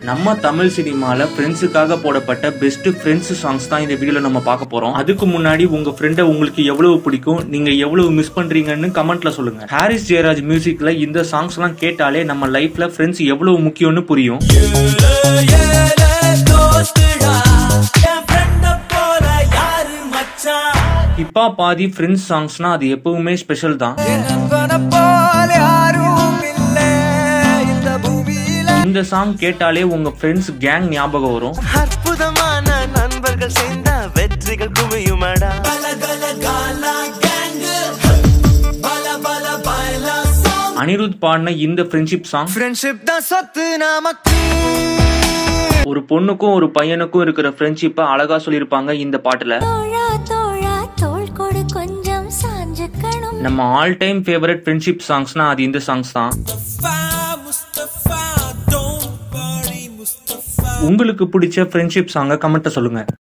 நம்ம தமிழ் சினிமால ஃப்ரெண்ட்ஸுக்காக போடப்பட்ட பெஸ்ட் ஃப்ரெண்ட்ஸ் சாங்ஸ் தான் இந்த வீடியோல நம்ம பார்க்க போறோம் அதுக்கு முன்னாடி உங்க ஃப்ரெண்டை உங்களுக்கு எவ்வளவு பிடிக்கும் நீங்க எவ்வளவு மிஸ் பண்றீங்கன்னு கமெண்ட்ல சொல்லுங்க ஹாரிஸ் ஜெயராஜ் மியூசிக்ல இந்த சாங்ஸ் எல்லாம் கேட்டாலே நம்ம லைஃப்ல ஃப்ரெண்ட்ஸ் எவ்வளவு முக்கியம்னு புரியும் இப்பா பாதி ஃப்ரெண்ட்ஸ் சாங்ஸ்னா அது எப்பவுமே ஸ்பெஷல் தான் இந்த சாங் கேட்டாலே உங்க ஃப்ரெண்ட்ஸ் கேங் ஞாபகம் வரும் அற்புதமான நண்பர்கள் சேர்ந்த வெற்றிகள் குவியுமடா அனிருத் பாடின இந்த ஃப்ரெண்ட்ஷிப் சாங் ஃப்ரெண்ட்ஷிப் தான் சொத்து நமக்கு ஒரு பொண்ணுக்கும் ஒரு பையனுக்கும் இருக்கிற ஃப்ரெண்ட்ஷிப்பை அழகா சொல்லியிருப்பாங்க இந்த பாட்டுல தோழா தோழா தோள் கொடு கொஞ்சம் சாஞ்சுக்கணும் நம்ம ஆல் டைம் ஃபேவரட் ஃப்ரெண்ட்ஷிப் சாங்ஸ்னா அது இந்த சாங்ஸ் தான் உங்களுக்கு பிடிச்ச ஃப்ரெண்ட்ஷிப் சாங்கை கமெண்ட்டை சொல்லுங்க